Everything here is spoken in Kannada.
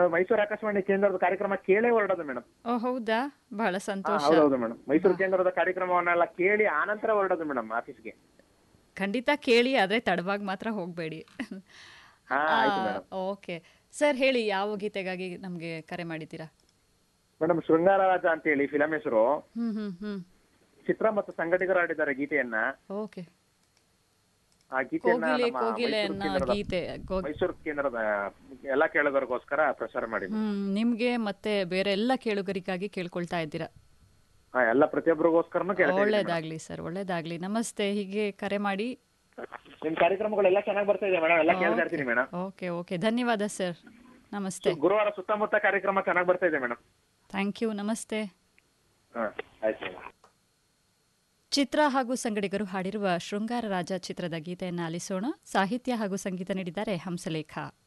ಕ- ಮೈಸೂರು ಆಕಾಶವಾಣಿ ಕೇಂದ್ರದ ಕಾರ್ಯಕ್ರಮ ಕೇಳೇ ಹೊರಡೋದು ಮೇಡಮ್ ಓ ಹೌದಾ ಬಹಳ ಸಂತೋಷ ಹೌದೌದು ಮೇಡಮ್ ಮೈಸೂರು ಕೇಂದ್ರದ ಕಾರ್ಯಕ್ರಮವನ್ನೆಲ್ಲ ಕೇಳಿ ಆನಂತರ ಹೊರಡೋದು ಮೇಡಮ್ ಆಫೀಸ್ಗೆ ಖಂಡಿತ ಕೇಳಿ ಆದರೆ ತಡವಾಗಿ ಮಾತ್ರ ಹೋಗಬೇಡಿ ಹಾ ಆಯ್ತು ಮೇಡಮ್ ಓಕೆ ಸರ್ ಹೇಳಿ ಯಾವ ಗೀತೆಗಾಗಿ ನಮಗೆ ಕರೆ ಮಾಡಿದ್ದೀರಾ ಮೇಡಮ್ ಶೃಂಗಾರ ರಾಜ ಅಂತ ಹೇಳಿ ಫಿಲಂ ಹೆಸರು ಹ್ಮ್ ಹ್ಮ್ ಹ್ಮ್ ಚಿತ್ರ ಮತ್ತು ಸಂಘಟಕರು ಆಡಿದ್ದಾರೆ ಗೀತೆಯನ್ನ ಓಕೆ ಆ ಗೀತೆಯನ್ನ ಕೋಗಿಲೆ ನಮ್ಮ ಕೋಗಿಲೆ ಮೈಸೂರು ಅನ್ನೋ ಕೇಂದ್ರದ ಗೀತೆ ಕೋ- ಮೈಸೂರು ಕೇಂದ್ರದ ಎಲ್ಲ ಕೇಳೋದಕ್ಕೋಸ್ಕರ ಪ್ರಸಾರ ಮಾಡಿ ಹ್ಮ್ ನಿಮ್ಗೆ ಮತ್ತೆ ಬೇರೆ ಎಲ್ಲ ಕೇಳುಗರಿಗಾಗಿ ಕೇಳ್ಕೊಳ್ತಾ ಇದ್ದೀರಾ ಹಾ ಎಲ್ಲ ಪ್ರತಿಯೊಬ್ಬರಿಗೋಸ್ಕರನು ಕೇಳ್ತಾ ಇದ್ದೀನಿ madam. ಒಳ್ಳೇದಾಗ್ಲಿ ಸರ್ ಒಳ್ಳೇದಾಗ್ಲಿ ನಮಸ್ತೆ ಹೀಗೆ ಕರೆ ಮಾಡಿ ನಿಮ್ ಕಾರ್ಯಕ್ರಮಗಳೆಲ್ಲ ಚೆನ್ನಾಗಿ ಬರ್ತಾ ಇದೆ ಮೇಡಮ್ ಎಲ್ಲ ಕೇಳ್ತಾ ಇರ್ತೀನಿ ಮೇಡಮ್ ಓಕೆ ಓಕೆ ಧನ್ಯವಾದ ಸರ್ ನಮಸ್ತೆ ಗುರುವಾರ ಸುತ್ತಮುತ್ತ ಕಾರ್ಯಕ್ರಮ ಚೆನ್ನಾಗಿ ಬರ್ತಾ ಇದೆ ಮೇಡಮ್ ಥ್ಯಾಂಕ್ ಯು ನಮಸ್ತೆ ಹಾ ಆಯ್ತು ಮೇಡಮ್ ಚಿತ್ರ ಹಾಗೂ ಸಂಗಡಿಗರು ಹಾಡಿರುವ ಶೃಂಗಾರ ರಾಜ ಚಿತ್ರದ ಗೀತೆಯನ್ನು ಆಲಿಸೋಣ ಸಾಹಿತ್ಯ ಹಾಗೂ ಸಂಗೀತ ನೀಡಿದ್ದಾರೆ ಹಂಸಲೇಖ